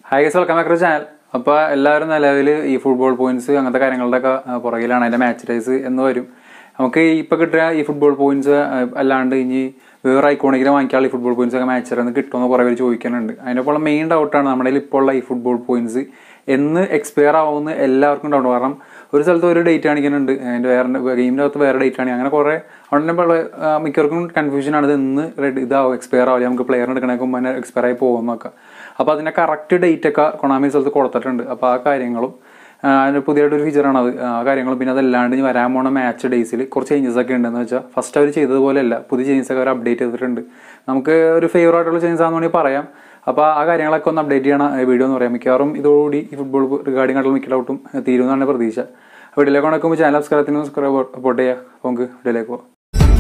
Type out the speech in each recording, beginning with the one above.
hi guys welcome back channel അപ്പോൾ എല്ലാവരും നിലവിൽ ഈ ഫുട്ബോൾ പോയിന്റ്സ് അങ്ങനത്തെ കാര്യങ്ങളുടെ ഒക്കെ പുറകിലാണ് അതിൻ്റെ മാച്ച് ഡേയ്സ് എന്ന് വരും നമുക്ക് ഇപ്പോൾ കിട്ടുക ഈ ഫുട്ബോൾ പോയിന്റ്സ് അല്ലാണ്ട് ഇനി വേറെ ഐക്കോണിക്കിൽ വാങ്ങിക്കാനുള്ള ഈ ഫുട്ബോൾ പോയിന്റ്സ് ഒക്കെ മാച്ച് നിന്ന് കിട്ടുമെന്ന് കുറേ പേര് ചോദിക്കുന്നുണ്ട് അതിൻ്റെ ഇപ്പോൾ മെയിൻ ഡൗട്ടാണ് നമ്മുടെ കയ്യിൽ ഇപ്പോൾ ഉള്ള ഈ ഫുട്ബോൾ പോയിന്റ്സ് എന്ന് എക്സ്പയർ ആവുമെന്ന് എല്ലാവർക്കും ഡൗട്ട് കാരണം ഒരു സ്ഥലത്ത് ഒരു ഡേറ്റ് കാണിക്കുന്നുണ്ട് അതിൻ്റെ വേറെ ഗെയിമിൻ്റെ അകത്ത് വേറെ ഡേറ്റ് കാണിക്കും അങ്ങനെ കുറേ അതുകൊണ്ട് തന്നെ വളരെ, ആ, മിക്കവർക്കും കൺഫ്യൂഷൻ ആണ് ഇത് എന്ന് റെഡി ഇതാവും എക്സ്പയർ ആവില്ല നമുക്ക് പ്ലെയർ എടുക്കണേക്ക് മുമ്പ് തന്നെ എക്സ്പയർ ആയി പോകുമെന്നൊക്കെ അപ്പോൾ അതിൻ്റെ കറക്റ്റ് ഡേറ്റ് ഒക്കെ കൊണാമി സ്ഥലത്ത് കൊടുത്തിട്ടുണ്ട് അപ്പോൾ ആ കാര്യങ്ങളും ആ, അതിന് പുതിയതായിട്ടൊരു ഫീച്ചറാണ് അത് ആ കാര്യങ്ങളും പിന്നെ അതല്ലാണ്ട് ഇനി വരാൻ പോണ മാച്ച് ഡേയ്സിൽ കുറച്ച് ചേഞ്ചസ് ഒക്കെ ഉണ്ടെന്ന് വെച്ചാൽ ഫസ്റ്റ് അവർ ചെയ്തതുപോലെയല്ല പുതിയ ചേഞ്ചസ് ഒക്കെ അവർ അപ്ഡേറ്റ് ചെയ്തിട്ടുണ്ട് നമുക്ക് ഒരു ഫേവർ ആയിട്ടുള്ള ചേഞ്ചസ് ആണെന്ന് വേണമെങ്കിൽ പറയാം അപ്പോൾ ആ കാര്യങ്ങളൊക്കെ ഒന്ന് അപ്ഡേറ്റ് ചെയ്യണ വീഡിയോ എന്ന് പറയാം മിക്കവാറും ഇതോടുകൂടി ഈ ഫുട്ബോൾ റിഗാർഡിംഗ് ആയിട്ടുള്ള മിക്ക ഡൗട്ടും തീരുമെന്നാണ് പ്രതീക്ഷ വീട്ടിലേക്ക് ഉണക്കുമ്പോൾ ചാനൽ സബ്സ്ക്രൈബത്തിന് സബ്സ്ക്രൈബ് സപ്പോർട്ട് ചെയ്യാം അപ്പോൾ നമുക്ക് വീഡിയോയിലേക്ക് പോകാം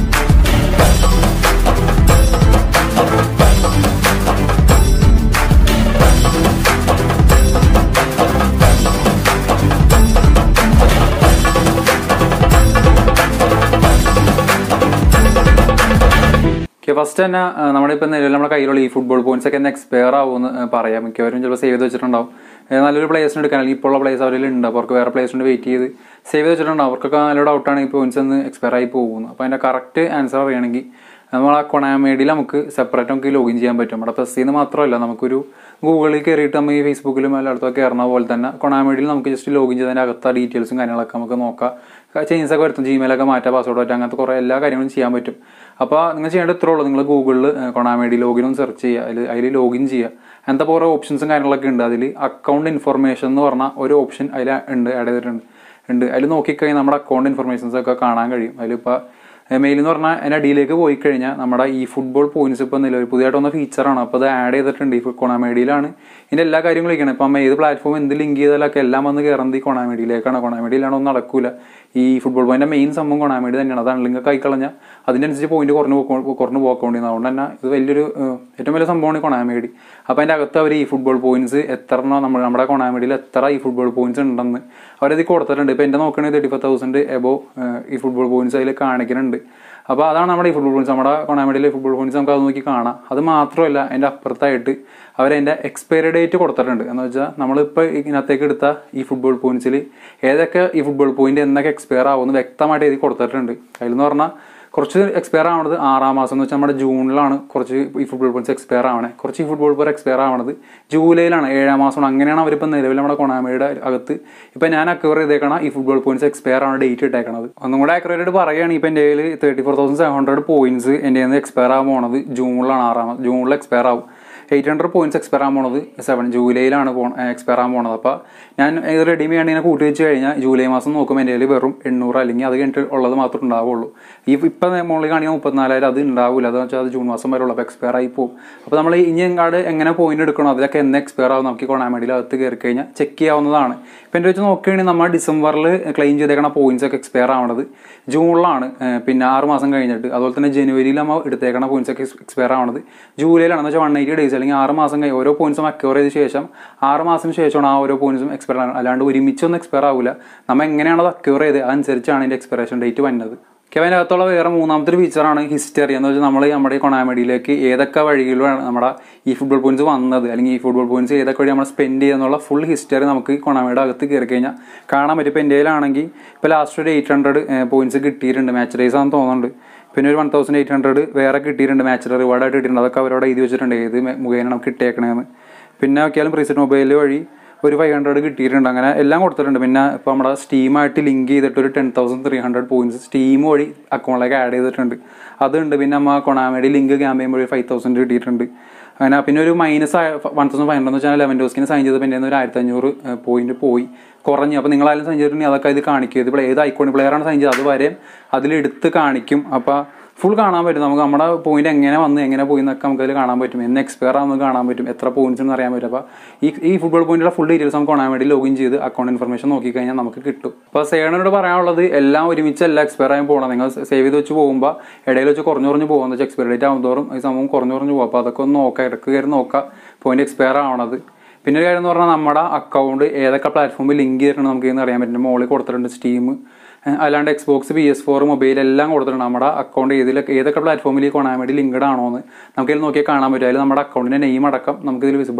ഓക്കെ ഫസ്റ്റ് തന്നെ ആ, നമ്മുടെ ഇപ്പം നിലവിൽ നമ്മുടെ കയ്യിലുള്ള ഈ ഫുട്ബോൾ പോയിന്റ്സ് ഒക്കെ ഒന്ന് എക്സ്പയർ ആവുമെന്ന് ആ, പറയാം മിക്കവരും ചിലപ്പോൾ സേവ് ചെയ്ത് വെച്ചിട്ടുണ്ടാവും ഏ, നല്ലൊരു പ്ലേസിന് എടുക്കാൻ അല്ലെങ്കിൽ ഇപ്പോൾ ഉള്ള പ്ലേസ് അവരിൽ ഉണ്ട് അപ്പോൾ അവർക്ക് വേറെ പ്ലേസിന് വെയിറ്റ് ചെയ്ത് സേവ് ചെയ്ത് വെച്ചിട്ടുണ്ടാവും അവർക്കൊക്കെ നല്ല ഡൗട്ടാണ് ഈ പോയിന്റ്സ് ഒന്ന് എക്സ്പയർ ആയി പോകുന്നു അപ്പോൾ അതിൻ്റെ കറക്റ്റ് ആൻസർ അറിയണമെങ്കിൽ നമ്മൾ ആ കൊണാമേഡിയിൽ നമുക്ക് സെപ്പറേറ്റ് നമുക്ക് ലോഗിൻ ചെയ്യാൻ പറ്റും നമ്മുടെ പ്രസ് ചെയ്യുന്ന മാത്രമല്ല നമുക്കൊരു ഗൂഗിളിൽ കയറിയിട്ട് നമ്മൾ ഈ ഫേസ്ബുക്കിലും എല്ലായിടത്തൊക്കെ കയറുന്ന പോലെ തന്നെ കൊണാമേഡിയിൽ നമുക്ക് ജസ്റ്റ് ലോഗിൻ ചെയ്തതിൻ്റെ അകത്ത ഡീറ്റെയിൽസും കാര്യങ്ങളൊക്കെ നമുക്ക് നോക്കാം ചേഞ്ചസ് ഒക്കെ വരുത്തും ജിമെയിലൊക്കെ മാറ്റാം പാസ്വേഡ് മാറ്റാം അങ്ങനത്തെ കുറേ എല്ലാ കാര്യങ്ങളും ചെയ്യാൻ പറ്റും അപ്പോൾ നിങ്ങൾ ചെയ്യേണ്ട ഇത്രേ ഉള്ളൂ നിങ്ങൾ ഗൂഗിളിൽ കൊണാമേഡി ലോഗിൻ ഒന്ന് സെർച്ച് ചെയ്യുക അതിൽ അതിൽ ലോഗിൻ ചെയ്യുക അങ്ങനത്തെ കുറേ ഓപ്ഷൻസും കാര്യങ്ങളൊക്കെ ഉണ്ട് അതിൽ അക്കൗണ്ട് ഇൻഫർമേഷൻ എന്ന് പറഞ്ഞ ഒരു ഓപ്ഷൻ അതിൽ ഉണ്ട് ആഡ് ചെയ്തിട്ടുണ്ട് ഉണ്ട് അതിൽ നോക്കിക്കഴിഞ്ഞാൽ നമ്മുടെ അക്കൗണ്ട് ഇൻഫർമേഷൻസ് ഒക്കെ കാണാൻ കഴിയും അതിലിപ്പോൾ മെയിൽ എന്ന് പറഞ്ഞാൽ അതിൻ്റെ അടിയിലേക്ക് പോയി കഴിഞ്ഞാൽ നമ്മുടെ ഈ ഫുട്ബോൾ പോയിന്റ്സ് ഇപ്പോൾ നിലവിൽ പുതിയതായിട്ട് വന്ന ഫീച്ചറാണ് അപ്പോൾ അത് ആഡ് ചെയ്തിട്ടുണ്ട് ഈ കൊണാമേഡിയിലാണ് ഇതിൻ്റെ എല്ലാ കാര്യങ്ങളും ഇരിക്കണം ഇപ്പം ഏത് പ്ലാറ്റ്ഫോം എന്ത് ലിങ്ക് ചെയ്താലൊക്കെ എല്ലാം വന്ന് കയറുന്നത് ഈ കൊണാമേഡിയിലേക്കാണ് കൊണാമേഡിയിലാണ് ഒന്നും നടക്കൂല ഈ ഫുട്ബോൾ പോയിന്റ് മെയിൻ സംഭവം കൊണാമേഡി തന്നെയാണ് അതാണ് ലിങ്ക് ഒക്കെ ആയിക്കളഞ്ഞാൽ അതിനനുസരിച്ച് പോയിന്റ് കുറഞ്ഞു പോക്കോ- കുറഞ്ഞു പോക്കോണ്ടിരുന്നത് അതുകൊണ്ട് തന്നെ ഇത് വലിയൊരു ഏഹ്, ഏറ്റവും വലിയ സംഭവമാണ് ഈ കൊണാമേഡി അപ്പോൾ അതിൻ്റെ അകത്ത് അവർ ഈ ഫുട്ബോൾ പോയിന്റ്സ് എത്ര എണ്ണം നമ്മൾ നമ്മുടെ കൊണാമേഡിയിൽ എത്ര ഈ ഫുട്ബോൾ പോയിന്റ്സ് ഉണ്ടെന്ന് അവരത് കൊടുത്തിട്ടുണ്ട് ഇപ്പോൾ എൻ്റെ നോക്കുകയാണെങ്കിൽ തേർട്ടി ഫൈവ് തൗസൻഡ് എബോ ഈ ഫുട്ബോൾ പോയിന്റ്സ് അതിൽ കാണിക്കുന്നുണ്ട് അപ്പോൾ അതാണ് നമ്മുടെ ഈ ഫുട്ബോൾ പോയിന്റ്സ് നമ്മുടെ കൊണാമേഡിയിലെ ഫുട്ബോൾ പോയിന്റ്സ് നമുക്ക് അത് നോക്കി കാണാം അത് മാത്രമല്ല അതിൻ്റെ അപ്പുറത്തായിട്ട് അവരതിൻ്റെ എക്സ്പയറി ഡേറ്റ് കൊടുത്തിട്ടുണ്ട് എന്ന് വെച്ചാൽ നമ്മളിപ്പോൾ ഇതിനകത്തേക്ക് എടുത്ത ഈ ഫുട്ബോൾ പോയിന്റ്സിൽ ഏതൊക്കെ ഈ ഫുട്ബോൾ പോയിന്റ് എന്നൊക്കെ എക്സ്പയർ ആവുമെന്ന് വ്യക്തമായിട്ട് എഴുതി കൊടുത്തിട്ടുണ്ട് അതിലെന്ന് പറഞ്ഞാൽ കുറച്ച് എക്സ്പയർ ആവണത് ആറാം മാസം എന്ന് വെച്ചാൽ നമ്മുടെ ജൂണിലാണ് കുറച്ച് ഈ ഫുട്ബോൾ പോയിന്റ്സ് എക്സ്പയർ ആവണേ കുറച്ച് ഈ ഫുട്ബോൾ പോയിന്റ് എക്സ്പയർ ആവണത് ജൂലൈയിലാണ് ഏഴാം മാസം അങ്ങനെയാണ് അവരിപ്പോൾ നിലവിൽ നമ്മുടെ കൊണാമയുടെ അകത്ത് ഇപ്പം ഞാൻ അക്വയർ ചെയ്തേക്കണം ഈ ഫുട്ബോൾ പോയിന്റ്സ് എക്സ്പയർ ആവുന്ന ഡേറ്റ് ഇട്ടേക്കണത് ഒന്നും കൂടെ അക്വയർ ആയിട്ട് പറയുകയാണെങ്കിൽ ഇപ്പം എൻ്റെ കയ്യിൽ thirty four thousand seven hundred points എൻ്റെ കയ്യിൽ നിന്ന് എക്സ്പയർ ആകാൻ പോണത് ജൂണിലാണ് ആറാം മാസം ജൂണിൽ എക്സ്പയർ ആവും എയ്റ്റ് ഹൺഡ്രഡ് പോയിന്റ്സ് എക്സ്പയർ ആകാൻ പോണത് സെവൻ ജൂലൈയിലാണ് പോ എക്സ്പയർ ആകാൻ പോണത് അപ്പോൾ ഞാൻ ഇത് റെഡീം ചെയ്യാണ്ട് ഇങ്ങനെ കൂട്ടി വെച്ച് കഴിഞ്ഞാൽ ജൂലൈ മാസം നോക്കുമ്പോൾ എൻ്റെ കയ്യിൽ വെറും എണ്ണൂറ് അല്ലെങ്കിൽ അത് കഴിഞ്ഞിട്ട് ഉള്ളത് മാത്രമേ ഉണ്ടാവുള്ളൂ ഈ ഇപ്പം മുകളിൽ കാണിക്കാൻ മുപ്പത്തിനാലായിരം അത് ഉണ്ടാവില്ല അതെന്ന് വെച്ചാൽ അത് ജൂൺ മാസം വരെ ഉള്ളൂ അപ്പോൾ എക്സ്പയർ ആയി പോകും അപ്പോൾ നമ്മൾ ഇനി എങ്ങാട് എങ്ങനെ പോയിന്റ് എടുക്കണം അതിലൊക്കെ എന്ന് എക്സ്പയർ ആവും നമുക്ക് കൊണാമേഡിയിൽ അകത്ത് കയറി കഴിഞ്ഞാൽ ചെക്ക് ചെയ്യാവുന്നതാണ് ഇപ്പം എൻ്റെ വെച്ച് നോക്കുകയാണെങ്കിൽ നമ്മൾ ഡിസംബറിൽ ക്ലെയിം ചെയ്തേക്കണ പോയിന്റ്സ് ഒക്കെ എക്സ്പയർ ആവണത് ജൂണിലാണ് ഏഹ് പിന്നെ ആറ് മാസം കഴിഞ്ഞിട്ട് അതുപോലെ തന്നെ ജനുവരിയിൽ നമ്മൾ എടുത്തേക്കണ പോയിന്റ്സ് ഒക്കെ എക്സ്പയർ ആവണത് ജൂലൈയിലാണ് എന്ന് വെച്ചാൽ വൺ എയ്റ്റി ഡേയ്സ് അല്ലെങ്കിൽ ആറ് മാസം കഴിഞ്ഞ് ഓരോ പോയിന്റ്സും അക്യൂർ ചെയ്ത ശേഷം ആറ് മാസത്തിന് ശേഷമാണ് ആ ഓരോ പോയിന്റ്സും എക്സ്പയർ ആവുന്നത് അല്ലാണ്ട് ഒരുമിച്ചൊന്നും എക്സ്പയർ ആവില്ല നമ്മൾ എങ്ങനെയാണോ അത് അക്യൂർ ചെയ്ത് അതനുസരിച്ചാണ് അതിൻ്റെ എക്സ്പയറേഷൻ ഡേറ്റ് വരുന്നത് ഓക്കെ അതിൻ്റെ അകത്തുള്ള വേറെ മൂന്നാമത്തെ ഒരു ഫീച്ചറാണ് ഹിസ്റ്ററി എന്ന് വെച്ചാൽ നമ്മൾ നമ്മുടെ ഈ കൊണാമഡിയിലേക്ക് ഏതൊക്കെ വഴികളിലാണ് നമ്മുടെ ഈ ഫുട്ബോൾ പോയിന്റ്സ് വന്നത് അല്ലെങ്കിൽ ഈ ഫുട്ബോൾ പോയിന്റ്സ് ഏതൊക്കെ വഴി നമ്മൾ സ്പെൻഡ് ചെയ്യുന്നുള്ള ഫുൾ ഹിസ്റ്ററി നമുക്ക് ഈ കൊണാമയുടെ അകത്ത് കയറി കഴിഞ്ഞാൽ കാണാൻ പറ്റും ഇപ്പോൾ ഇന്ത്യയിലാണെങ്കിൽ ഇപ്പോൾ ലാസ്റ്റ് ഒരു എയ്റ്റ് ഹൺഡ്രഡ് പോയിന്റ്സ് കിട്ടിയിട്ടുണ്ട് മാച്ച് റേസ് ആണെന്ന് തോന്നുന്നുണ്ട് പിന്നെ ഒരു വൺ തൗസൻഡ് എയ്റ്റ് ഹൺഡ്രഡ് വേറെ കിട്ടിയിട്ടുണ്ട് മാച്ചിൽ റിവാർഡായിട്ട് കിട്ടിയിട്ടുണ്ട് അതൊക്കെ അവരോട് എഴുതി വെച്ചിട്ടുണ്ട് ഏത് മുഖേന നമുക്ക് കിട്ടിയേക്കണേന്ന് പിന്നെ നോക്കിയാലും പ്രീസെറ്റ് മൊബൈൽ വഴി ഒരു ഫൈവ് ഹൺഡ്രഡ് കിട്ടിയിട്ടുണ്ട് അങ്ങനെ എല്ലാം കൊടുത്തിട്ടുണ്ട് പിന്നെ ഇപ്പോൾ നമ്മുടെ സ്റ്റീമായിട്ട് ലിങ്ക് ചെയ്തിട്ട് ഒരു ten thousand three hundred points Steam വഴി അക്കൗണ്ടിലേക്ക് ആഡ് ചെയ്തിട്ടുണ്ട് അതുണ്ട് പിന്നെ നമ്മൾ കൊണാമയുടെ ലിങ്ക് ക്യാമ്പ് ചെയ്യുമ്പോൾ ഒരു ഫൈവ് തൗസൻഡ് കിട്ടിയിട്ടുണ്ട് അങ്ങനെ പിന്നെ ഒരു minus one thousand five hundred എന്ന് വെച്ചാൽ ലെവൻ ഡോസ്കിന് സൈൻ ചെയ്തപ്പോൾ എൻ്റെ ഒരു ആയിരത്തി അഞ്ഞൂറ് പോയിന്റ് പോയി കുറഞ്ഞു അപ്പോൾ നിങ്ങളായാലും സൈൻ ചെയ്തിട്ടുണ്ടെങ്കിൽ അതൊക്കെ ഇത് കാണിക്കും ഇതിപ്പോൾ ഏത് ഐക്കോണി പ്ലെയറാണ് സൈൻ ചെയ്തത് അത് വരെ അതിലെടുത്ത് കാണിക്കും അപ്പോൾ ഫുൾ കാണാൻ പറ്റും നമുക്ക് നമ്മുടെ പോയിന്റ് എങ്ങനെ വന്ന് എങ്ങനെ പോയി എന്നൊക്കെ നമുക്ക് അതിൽ കാണാൻ പറ്റും എന്ന് എക്സ്പയർ ആവുന്നത് കാണാൻ പറ്റും എത്ര പോയിന്റ്സ് എന്ന് അറിയാൻ പറ്റും അപ്പോൾ ഈ ഈ ഫുട്ബോൾ പോയിന്റിലെ ഫുൾ ഡീറ്റെയിൽസ് നമുക്ക് കാണാൻ വേണ്ടി ലോഗിൻ ചെയ്ത് അക്കൗണ്ട് ഇൻഫർമേഷൻ നോക്കി കഴിഞ്ഞാൽ നമുക്ക് കിട്ടും അപ്പോൾ സേണനോട് പറയാനുള്ളത് എല്ലാം ഒരുമിച്ച് എല്ലാം എക്സ്പയർ ആയി പോകണം നിങ്ങൾ സേവ് ചെയ്ത് വെച്ച് പോകുമ്പോൾ ഇടയിൽ വെച്ച് കുറഞ്ഞു കുറഞ്ഞു പോകുന്നത് വെച്ചാൽ എക്സ്പയർ ഡേറ്റ് ആകുന്നതോറും ഈ സംഭവം കുറഞ്ഞു കുറഞ്ഞു പോകും അപ്പോൾ അതൊക്കെ ഒന്ന് നോക്കാം ഇടയ്ക്ക് കയറി നോക്കാം പോയിന്റ് എക്സ്പയർ ആവണത് പിന്നെ ഒരു കാര്യം എന്ന് പറഞ്ഞാൽ നമ്മുടെ അക്കൗണ്ട് ഏതൊക്കെ പ്ലാറ്റ്ഫോമിൽ ലിങ്ക് ചെയ്തിട്ടുണ്ട് നമുക്ക് ഇന്ന് അറിയാൻ പറ്റും മുകളിൽ കൊടുത്തിട്ടുണ്ട് സ്റ്റീം അല്ലാണ്ട് Xbox P S four mobile എല്ലാം കൊടുത്തിട്ടുണ്ട് നമ്മുടെ അക്കൗണ്ട് ഏതിലൊക്കെ ഏതൊക്കെ പ്ലാറ്റ്ഫോമിൽ ഈ കൊണാൻ വേണ്ടി ലിങ്ക്ഡ് ആണോ എന്ന് നമുക്ക് ഇതിൽ നോക്കിയാൽ കാണാൻ പറ്റും അതിൽ നമ്മുടെ അക്കൗണ്ടിന്റെ നെയിം അടക്കം നമുക്ക് ഇതിൽ വിസിബിൾ ആണ്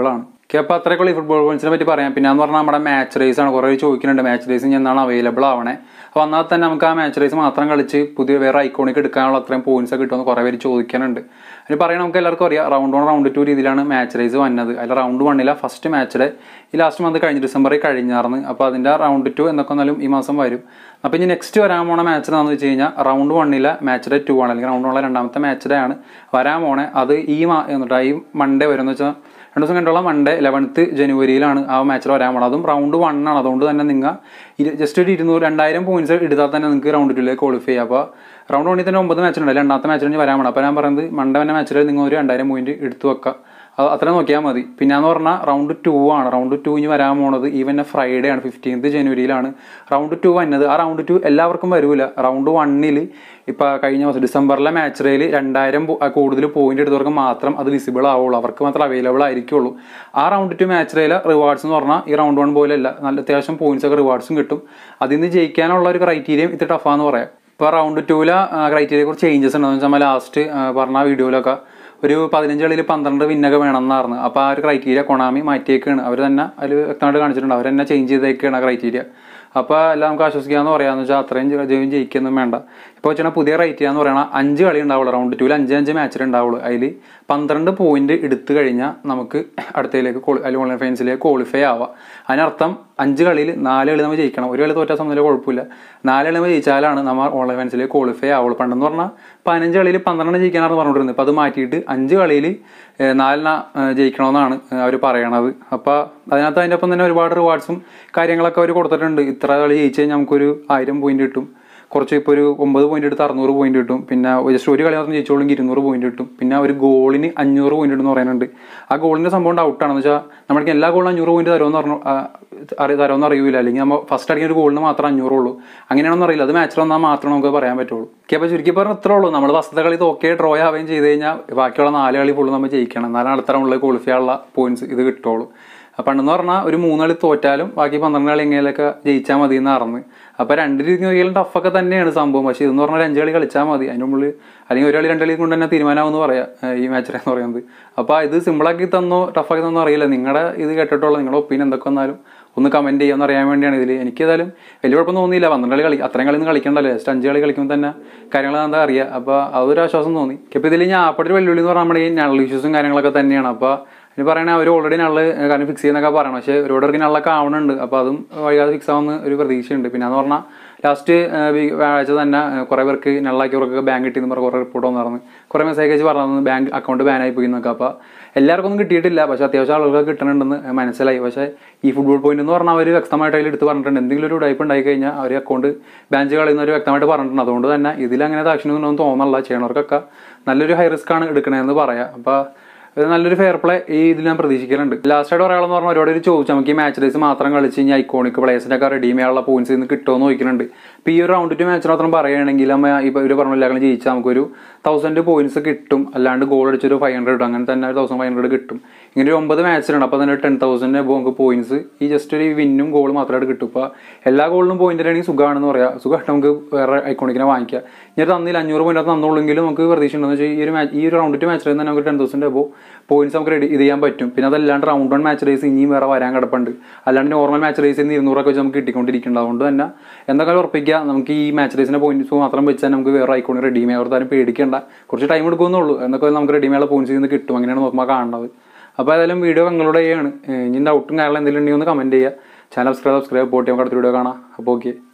ഓക്കെ അപ്പോൾ അത്രയൊക്കെ ഈ ഫുട്ബോൾ പോയിന്റ്സിനെ പറ്റി പറയാം പിന്നെ എന്ന് പറഞ്ഞാൽ നമ്മുടെ മാച്ച് റേസ് ആണ് കുറേ ചോദിക്കുന്നുണ്ട് മാച്ച് റേസ് എന്നാണ് അവൈലബിൾ ആവണേ അപ്പോൾ എന്നാൽ തന്നെ നമുക്ക് ആ മാച്ച് റേസ് മാത്രം കളിച്ച് പുതിയ വേറെ ഐക്കോണിക്ക് എടുക്കാനുള്ള അത്രയും പോയിന്റ്സ് ഒക്കെ കിട്ടുമെന്ന് കുറേ പേര് ചോദിക്കാനുണ്ട് അതിന് പറയാൻ നമുക്ക് എല്ലാവർക്കും അറിയാം റൗണ്ട് വൺ റൗണ്ട് ടു രീതിയിലാണ് മാച്ച് റേസ് വന്നത് അതിൽ റൗണ്ട് വണ്ണിലെ ഫസ്റ്റ് മാച്ചിലെ ഈ ലാസ്റ്റ് മന്ത് കഴിഞ്ഞ് ഡിസംബറിൽ കഴിഞ്ഞാർന്ന് അപ്പോൾ അതിൻ്റെ റൗണ്ട് ടു എന്നൊക്കെ എന്നാലും ഈ മാസം വരും അപ്പോൾ ഇനി നെക്സ്റ്റ് വരാൻ പോണ മാച്ച് എന്താണെന്ന് വെച്ച് കഴിഞ്ഞാൽ റൗണ്ട് വണ്ണിലെ മാച്ച് ഡേ ടു ആണ് അല്ലെങ്കിൽ റൗണ്ട് വണ്ണിലെ രണ്ടാമത്തെ മാച്ച് ഡേ ആണ് വരാൻ പോണേ അത് ഈ മാ എന്നിട്ട് ഈ മൺഡേ വരും എന്ന് വെച്ചാൽ രണ്ട് ദിവസം കഴിഞ്ഞുള്ള മൺഡേ ലെവൻത്ത് ജനുവരിയിലാണ് ആ മാച്ചിൽ വരാൻ പോണത് അതും റൗണ്ട് വൺ ആണ് അതുകൊണ്ട് തന്നെ നിങ്ങൾ ജസ്റ്റ് ഒരു ഇരുന്നൂറ് രണ്ടായിരം പോയിന്റ്സ് എടുത്താൽ തന്നെ നിങ്ങൾക്ക് റൗണ്ട് ടുലേക്ക് ക്വാളിഫൈ ചെയ്യാം അപ്പോൾ റൗണ്ട് വണ്ണിൽ തന്നെ ഒമ്പത് മാച്ച് ഉണ്ട് രണ്ടാമത്തെ മാച്ചിൽ കഴിഞ്ഞ് വരാൻ പോകണം അപ്പോൾ ഞാൻ പറയുന്നത് മൺഡേ തന്നെ മാച്ചിൽ നിങ്ങൾ ഒരു രണ്ടായിരം പോയിന്റ് എടുത്തു വെക്കുക അത് അത്ര നോക്കിയാൽ മതി പിന്നെ എന്ന് പറഞ്ഞാൽ റൗണ്ട് ടു ആണ് റൗണ്ട് ടു ഇനി വരാൻ പോണത് ഈവൻ ഫ്രൈഡേ ആണ് ഫിഫ്റ്റീൻത്ത് ജനുവരിയിലാണ് റൗണ്ട് ടു വന്നത് ആ റൗണ്ട് ടു എല്ലാവർക്കും വരൂല റൗണ്ട് വണ്ണിൽ ഇപ്പോൾ കഴിഞ്ഞ മാസം ഡിസംബറിലെ മാച്ച് റേയിൽ രണ്ടായിരം കൂടുതൽ പോയിന്റ് എടുത്തവർക്ക് മാത്രം അത് വിസിബിൾ ആവുള്ളൂ അവർക്ക് മാത്രം അവൈലബിൾ ആയിരിക്കുള്ളൂ ആ റൗണ്ട് ടു മാച്ച് റേയിലെ റിവാർഡ്സ് എന്ന് പറഞ്ഞാൽ ഈ റൗണ്ട് വൺ പോലെയല്ല നല്ല അത്യാവശ്യം പോയിന്റ്സ് ഒക്കെ റിവാർഡ്സും കിട്ടും അതിൽ നിന്ന് ജയിക്കാനുള്ള ഒരു ക്രൈറ്റീരിയം ഇത് ടഫാന്ന് പറയാം ഇപ്പോൾ റൗണ്ട് ടൂവിലെ ക്രൈറ്റീരിയ കുറച്ച് ചേഞ്ചസ് ഉണ്ടെന്ന് വെച്ചാൽ ലാസ്റ്റ് പറഞ്ഞ വീഡിയോയിലൊക്കെ ഒരു പതിനഞ്ച് കളിയിൽ പന്ത്രണ്ട് വിന്നൊക്കെ വേണമെന്നായിരുന്നു അപ്പോൾ ആ ഒരു ക്രൈറ്റീരിയ കൊണാമി മാറ്റിയേക്കാണ് അവർ തന്നെ അതിൽ വ്യക്തമായിട്ട് കാണിച്ചിട്ടുണ്ട് അവർ തന്നെ ചേഞ്ച് ചെയ്തേക്കാണ് ആ ക്രൈറ്റീരിയ അപ്പോൾ എല്ലാം നമുക്ക് ആശ്വസിക്കാമെന്ന് പറയാമെന്ന് വെച്ചാൽ അത്രയും ജയം ജയിക്കൊന്നും വേണ്ട ഇപ്പോൾ വെച്ചാൽ പുതിയ ക്രൈറ്റീരിയ എന്ന് പറയുന്നത് അഞ്ച് കളി ഉണ്ടാവുള്ളൂ റൗണ്ട് ടൂവിൽ അഞ്ച് അഞ്ച് മാച്ചിൽ ഉണ്ടാവുള്ളൂ അതിൽ പന്ത്രണ്ട് പോയിന്റ് എടുത്തു കഴിഞ്ഞാൽ നമുക്ക് അടുത്തതിലേക്ക് അല്ലെങ്കിൽ ഓൺലൈൻ ഫൈൻസിലേക്ക് ക്വാളിഫൈ ആവാം അതിനർത്ഥം അഞ്ച് കളിയിൽ നാല് കളി നമ്മൾ ജയിക്കണം ഒരു കളി തോറ്റാൽ സംബന്ധിച്ച കുഴപ്പമില്ല നാല് കളി നമ്മൾ ജയിച്ചാലാണ് നമ്മൾ ഓൺലൈൻ ഫൈൻസിലേക്ക് ക്വാളിഫൈ ആവുള്ളൂ പണ്ടെന്ന് പറഞ്ഞാൽ പതിനഞ്ച് കളിയിൽ പന്ത്രണ്ട് ജയിക്കാനാണ് പറഞ്ഞുകൊണ്ടിരുന്നത് ഇപ്പോൾ അത് മാറ്റിയിട്ട് അഞ്ച് കളിയിൽ നാലിന ജയിക്കണമെന്നാണ് അവർ പറയണത് അപ്പോൾ അതിനകത്ത് അതിൻ്റെ ഒപ്പം തന്നെ ഒരുപാട് റിവാർഡ്സും കാര്യങ്ങളൊക്കെ അവർ കൊടുത്തിട്ടുണ്ട് ഇത്ര കളി ജയിച്ചു കഴിഞ്ഞാൽ നമുക്കൊരു ആയിരം പോയിന്റ് കിട്ടും കുറച്ച് ഇപ്പോൾ ഒരു ഒമ്പത് പോയിന്റ് എടുത്ത് അറുന്നൂറ് പോയിന്റ് കിട്ടും പിന്നെ ജസ്റ്റ് ഒരു കളി മാത്രം ജയിച്ചോളെങ്കിൽ ഇരുന്നൂറ് പോയിന്റ് കിട്ടും പിന്നെ ഒരു ഗോളിന് അഞ്ഞൂറ് പോയിന്റ് എന്ന് പറയുന്നുണ്ട് ആ ഗോളിന്റെ സംഭവം ഡൗട്ടാണെന്ന് വെച്ചാൽ നമ്മൾക്ക് എല്ലാ ഗോളിനും അഞ്ഞൂറ് പോയിന്റ് തരുമെന്ന് പറഞ്ഞു അറി തരുമെന്ന് അറിയില്ല അല്ലെങ്കിൽ നമ്മൾ ഫസ്റ്റ് അടിക്കുന്ന ഒരു ഗോളിന് മാത്രം അഞ്ഞൂറുള്ളൂ അങ്ങനെയാണെന്ന് അറിയില്ല അത് മാച്ചിൽ വന്നാൽ മാത്രമേ നമുക്ക് പറയാൻ പറ്റുള്ളൂ ഓക്കെ അപ്പോൾ ചുരുക്കി പറഞ്ഞാൽ ഇത്രേ ഉള്ളൂ നമ്മൾ ഫസ്റ്റത്തെ കളി തോക്കേ ഡ്രോ ആവുകയും ചെയ്ത് കഴിഞ്ഞാൽ ബാക്കിയുള്ള നാല് കളി ഫുള്ള് നമ്മൾ ജയിക്കണം എന്നാലും അടുത്ത റൗണ്ടിൽ ക്വാളിഫൈ ഉള്ള പോയിന്റ്സ് ഇത് കിട്ടുള്ളൂ പണ്ടെന്ന് പറഞ്ഞാൽ ഒരു മൂന്ന് കളി തോറ്റാലും ബാക്കി പന്ത്രണ്ട് കളി എങ്ങനെയൊക്കെ ജയിച്ചാൽ മതി എന്ന് അറിഞ്ഞ് അപ്പോൾ രണ്ട് രീതി നോക്കിയാലും ടഫൊക്കെ തന്നെയാണ് സംഭവം പക്ഷേ ഇതെന്ന് പറഞ്ഞാൽ അഞ്ച് കളി കളിച്ചാൽ മതി അതിൻ്റെ മുകളിൽ അല്ലെങ്കിൽ ഒരു കളി രണ്ട് കളി കൊണ്ട് തന്നെ തീരുമാനമാവെന്ന് പറയാം ഈ മാച്ചിൽ എന്ന് പറയുന്നത് അപ്പോൾ ഇത് സിമ്പിളാക്കി തന്നോ ടഫാക്കി തന്നോ അറിയില്ല നിങ്ങളുടെ ഇത് കേട്ടിട്ടുള്ള നിങ്ങളുടെ ഒപ്പീനിയൻ എന്തൊക്കെ വന്നാലും ഒന്ന് കമൻറ്റ് ചെയ്യാമെന്ന് അറിയാൻ വേണ്ടിയാണ് ഇതിൽ എനിക്ക് ഏതായാലും വലിയ കുഴപ്പമൊന്നും തോന്നിയില്ല പന്ത്രണ്ട് കളി കളി അത്രയും കളി ഒന്നും കളിക്കണ്ടല്ലോ ജസ്റ്റ് അഞ്ച് കളി കളിക്കുമ്പോൾ തന്നെ കാര്യങ്ങൾ എന്താ അറിയാം അപ്പോൾ അതൊരു ആശ്വാസം തോന്നി ഇപ്പോൾ ഇതിൽ ഞാൻ ആപ്പയുടെ വെല്ലുവിളി എന്ന് പറഞ്ഞാൽ നമ്മുടെ ഈ നൾ ഇഷ്യൂസും കാര്യങ്ങളൊക്കെ തന്നെയാണ് അപ്പോൾ ഇനി പറയണേ അവർ ഓൾറെഡി നള്ള് കാര്യം ഫിക്സ് ചെയ്യുന്നൊക്കെ പറയണം പക്ഷേ ഒരുപാട് പേർക്ക് നള്ളൊക്കെ ആവണുണ്ട് അപ്പോൾ അതും വൈകാതെ ഫിക്സ് ആവുന്ന ഒരു പ്രതീക്ഷയുണ്ട് പിന്നെ എന്ന് പറഞ്ഞാൽ ലാസ്റ്റ് വ്യാഴാഴ്ച തന്നെ കുറേ പേർക്ക് നള്ളാക്കിയവർക്കൊക്കെ ബാങ്ക് കിട്ടിയെന്ന് പറഞ്ഞ കുറേ റിപ്പോർട്ട് വന്നിരുന്നു കുറേ മെസ്സേജ് അയച്ച് പറഞ്ഞു ബാങ്ക് അക്കൗണ്ട് ബാൻ ആയി പോയി എന്നൊക്കെ അപ്പോൾ എല്ലാവർക്കും ഒന്നും കിട്ടിയിട്ടില്ല പക്ഷേ അത്യാവശ്യം ആളുകൾക്ക് കിട്ടണമെന്ന് മനസ്സിലായി പക്ഷേ ഈ ഫുട്ബോൾ പോയിന്റ് എന്ന് പറഞ്ഞാൽ അവർ വ്യക്തമായിട്ട് അതിൽ എടുത്ത് പറഞ്ഞിട്ടുണ്ട് എന്തെങ്കിലും ഒരു ടൈപ്പ് ഉണ്ടായി കഴിഞ്ഞാൽ അവർ അക്കൗണ്ട് ബാങ്ക് കളയുന്നവർ വ്യക്തമായിട്ട് പറഞ്ഞിട്ടുണ്ട് അതുകൊണ്ട് തന്നെ ഇതിൽ അങ്ങനെ ആക്ഷൻ ഒന്നും തോന്നല്ല ചെയ്യണവർക്കൊക്കെ നല്ലൊരു ഹൈ റിസ്ക് ആണ് എടുക്കണതെന്ന് പറയാം അപ്പോൾ ഇത് നല്ലൊരു ഫെയർ പ്ലേ ഈ ഇതിൽ ഞാൻ പ്രതീക്ഷിക്കുന്നുണ്ട് ലാസ്റ്റ് ആയിട്ട് പറയാമെന്ന് പറഞ്ഞാൽ ഒരുപാട് പേര് ചോദിച്ചു നമുക്ക് ഈ മാച്ച് ഡേയ്സ് മാത്രം കളിച്ച് കഴിഞ്ഞാൽ ഐക്കോണിക് പ്ലേസിൻ്റെ ഒക്കെ റെഡീം ചെയ്യാനുള്ള പോയിന്റ്സ് ഇന്ന് കിട്ടുമെന്ന് ചോദിക്കുന്നുണ്ട് ഇപ്പോൾ ഈ ഒരു റൗണ്ട് ടു മാച്ച് മാത്രം പറയുകയാണെങ്കിൽ നമ്മൾ ഇപ്പോൾ ഇവർ പറഞ്ഞ എല്ലാ കളി ജയിച്ചാൽ നമുക്കൊരു തൗസൻഡ് പോയിന്റ്സ് കിട്ടും അല്ലാണ്ട് ഗോൾ അടിച്ചൊരു ഫൈവ് ഹൺഡ്രഡ് കിട്ടും അങ്ങനെ തന്നെ ഒരു തൗസൻഡ് ഫൈവ് ഹൺഡ്രഡ് കിട്ടും ഇങ്ങനെ ഒരു ഒമ്പത് മാച്ചിലുണ്ട് അപ്പോൾ തന്നെ ടെൻ തൗസൻഡ് നമുക്ക് പോയിന്റ്സ് ഈ ജസ്റ്റ് ഒരു വിന്നും ഗോൾ മാത്രമായിട്ട് കിട്ടും ഇപ്പോൾ എല്ലാ ഗോളിനും പോയിന്റ് ആണെങ്കിൽ സുഖമാണെന്ന് പറയാം സുഖമായിട്ട് നമുക്ക് വേറെ ഐക്കോണിക്കിനെ വാങ്ങിക്കാം ഇനി തന്നില്ല അഞ്ഞൂറ് പോയിന്റ് അത് തന്നുള്ളെങ്കിലും നമുക്ക് പ്രതീക്ഷ ഉണ്ടെന്ന് വെച്ചാൽ ഈ ഒരു മാച്ച് ഈ ഒരു റൗണ്ട് ടു മാച്ചിൽ തന്നെ നമുക്ക് ടെൻ തൗസൻഡ് അബോ പോയിന്റ്സ് നമുക്ക് റെഡി ഇത് ചെയ്യാൻ പറ്റും പിന്നെ അതല്ലാണ്ട് റൗണ്ട് വൺ മാച്ച് റേസ് ഇനിയും വേറെ വരാൻ കിടപ്പുണ്ട് അല്ലാണ്ട് നോർമൽ മാച്ച് റേസിൽ നിന്ന് ഇരുന്നൂറൊക്കെ വെച്ച് നമുക്ക് കിട്ടിക്കൊണ്ടിരിക്കുന്നുണ്ട് അതുകൊണ്ട് തന്നെ എന്തൊക്കെ ഉറപ്പിക്കുക നമുക്ക് ഈ മാച്ച് റേസിന്റെ പോയിന്റ്സ് മാത്രം വെച്ചാൽ നമുക്ക് വേറെ ഐക്കോണി റെഡീം ചെയ്യാൻ താരം പേടിക്കേണ്ട കുറച്ച് ടൈം എടുക്കുമെന്നുള്ളൂ എന്നൊക്കെ നമുക്ക് റെഡീം ചെയ്യാനുള്ള പോയിന്റ്സ് നിന്ന് കിട്ടും അങ്ങനെയാണ് നോക്കുമ്പോൾ കാണുന്നത് അപ്പോൾ ഏതായാലും വീഡിയോ നിങ്ങളുടെ ചെയ്യാണ് ഇനി ഡൗട്ടും കാര്യങ്ങളും എന്തെങ്കിലും ഉണ്ടെങ്കിൽ ഒന്ന് കമന്റ് ചെയ്യുക ചാനൽ സബ്സ്ക്രൈബ് സബ്സ്ക്രൈബ് പോയിട്ട് നമുക്ക് അടുത്ത വീഡിയോ കാണാം അപ്പോൾ ഓക്കെ